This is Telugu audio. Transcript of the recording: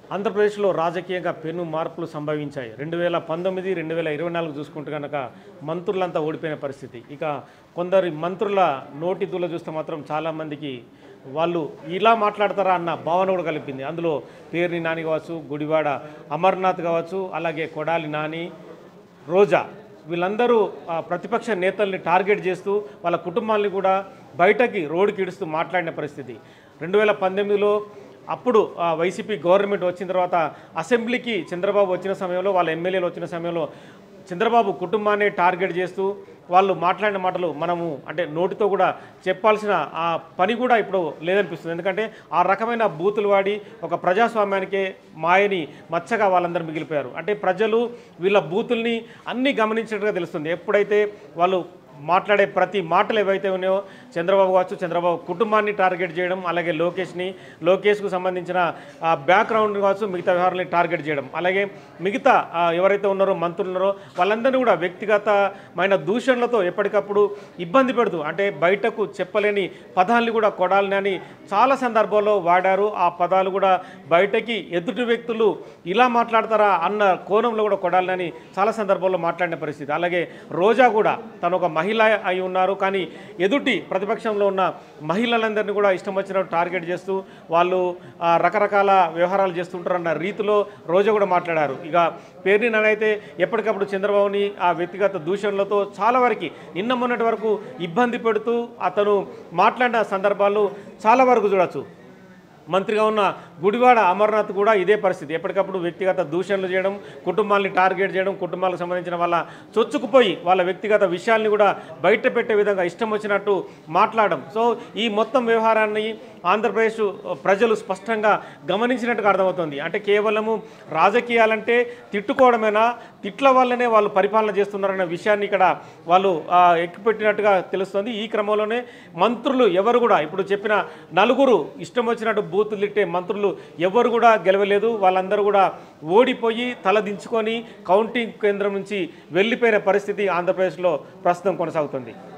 ఆంధ్రప్రదేశ్లో రాజకీయంగా పెను మార్పులు సంభవించాయి రెండు వేల పంతొమ్మిది రెండు వేల ఇరవై నాలుగు చూసుకుంటే కనుక మంత్రులంతా ఓడిపోయిన పరిస్థితి ఇక కొందరి మంత్రుల నోటి దూల చూస్తే మాత్రం చాలామందికి వాళ్ళు ఇలా మాట్లాడతారా అన్న భావన కూడా కలిపింది అందులో పేర్ని నాని కావచ్చు గుడివాడ అమర్నాథ్ కావచ్చు అలాగే కొడాలి నాని రోజా వీళ్ళందరూ ఆ, ప్రతిపక్ష నేతల్ని టార్గెట్ చేస్తూ వాళ్ళ కుటుంబాన్ని కూడా బయటకి రోడ్డుకి ఇడుస్తూ మాట్లాడిన పరిస్థితి రెండు వేల పంతొమ్మిదిలో అప్పుడు ఆ, వైసీపీ గవర్నమెంట్ వచ్చిన తర్వాత అసెంబ్లీకి చంద్రబాబు వచ్చిన సమయంలో వాళ్ళ ఎమ్మెల్యేలు వచ్చిన సమయంలో చంద్రబాబు కుటుంబాన్ని టార్గెట్ చేస్తూ వాళ్ళు మాట్లాడిన మాటలు మనము అంటే నోటితో కూడా చెప్పాల్సిన ఆ పని కూడా ఇప్పుడు లేదనిపిస్తుంది ఎందుకంటే ఆ రకమైన బూతులు వాడి ఒక ప్రజాస్వామ్యానికే మాయని మచ్చగా వాళ్ళందరూ మిగిలిపోయారు అంటే ప్రజలు వీళ్ళ బూతుల్ని అన్నీ గమనించినట్టుగా తెలుస్తుంది ఎప్పుడైతే వాళ్ళు మాట్లాడే ప్రతి మాటలు ఏవైతే ఉన్నాయో చంద్రబాబు కావచ్చు చంద్రబాబు కుటుంబాన్ని టార్గెట్ చేయడం అలాగే లోకేష్ని లోకేష్కు సంబంధించిన ఆ బ్యాక్గ్రౌండ్ కావచ్చు మిగతా వ్యవహారాలని టార్గెట్ చేయడం అలాగే మిగతా ఆ, ఎవరైతే ఉన్నారో మంత్రులు ఉన్నారో వాళ్ళందరినీ కూడా వ్యక్తిగతమైన దూషణలతో ఎప్పటికప్పుడు ఇబ్బంది పెడుతూ అంటే బయటకు చెప్పలేని పదాలని కూడా కొడాలని అని చాలా సందర్భాల్లో వాడారు ఆ పదాలు కూడా బయటకి ఎదుటి వ్యక్తులు ఇలా మాట్లాడతారా అన్న కోణంలో కూడా కొడాలని చాలా సందర్భాల్లో మాట్లాడిన పరిస్థితి అలాగే రోజా కూడా తను ఒక మహిళ అయి ఉన్నారు కానీ ఎదుటి ప్రతిపక్షంలో ఉన్న మహిళలందరినీ కూడా ఇష్టం వచ్చినట్టు టార్గెట్ చేస్తూ వాళ్ళు ఆ, రకరకాల వ్యవహారాలు చేస్తుంటారన్న రీతిలో రోజా కూడా మాట్లాడారు ఇక పేరుని ననైతే ఎప్పటికప్పుడు చంద్రబాబుని ఆ వ్యక్తిగత దూషణలతో చాలా వరకు నిన్న మొన్నటి వరకు ఇబ్బంది పెడుతూ అతను మాట్లాడిన సందర్భాలు చాలా వరకు చూడొచ్చు మంత్రిగా ఉన్న గుడివాడ అమర్నాథ్ కూడా ఇదే పరిస్థితి ఎప్పటికప్పుడు వ్యక్తిగత దూషణలు చేయడం కుటుంబాన్ని టార్గెట్ చేయడం కుటుంబాలకు సంబంధించిన వాళ్ళ చొచ్చుకుపోయి వాళ్ళ వ్యక్తిగత విషయాల్ని కూడా బయట పెట్టే విధంగా ఇష్టం వచ్చినట్టు మాట్లాడడం సో ఈ మొత్తం వ్యవహారాన్ని ఆంధ్రప్రదేశ్ ప్రజలు స్పష్టంగా గమనించినట్టుగా అర్థమవుతుంది అంటే కేవలము రాజకీయాలంటే తిట్టుకోవడమేనా తిట్ల వల్లనే వాళ్ళు పరిపాలన చేస్తున్నారనే విషయాన్ని ఇక్కడ వాళ్ళు ఆ, ఎక్కిపెట్టినట్టుగా తెలుస్తుంది ఈ క్రమంలోనే మంత్రులు ఎవరు కూడా ఇప్పుడు చెప్పిన నలుగురు ఇష్టం వచ్చినట్టు బూతులు తిట్టే మంత్రులు ఎవరు కూడా గెలవలేదు వాళ్ళందరూ కూడా ఓడిపోయి తల దించుకొని కౌంటింగ్ కేంద్రం నుంచి వెళ్ళిపోయిన పరిస్థితి ఆంధ్రప్రదేశ్లో ప్రస్తుతం కొనసాగుతుంది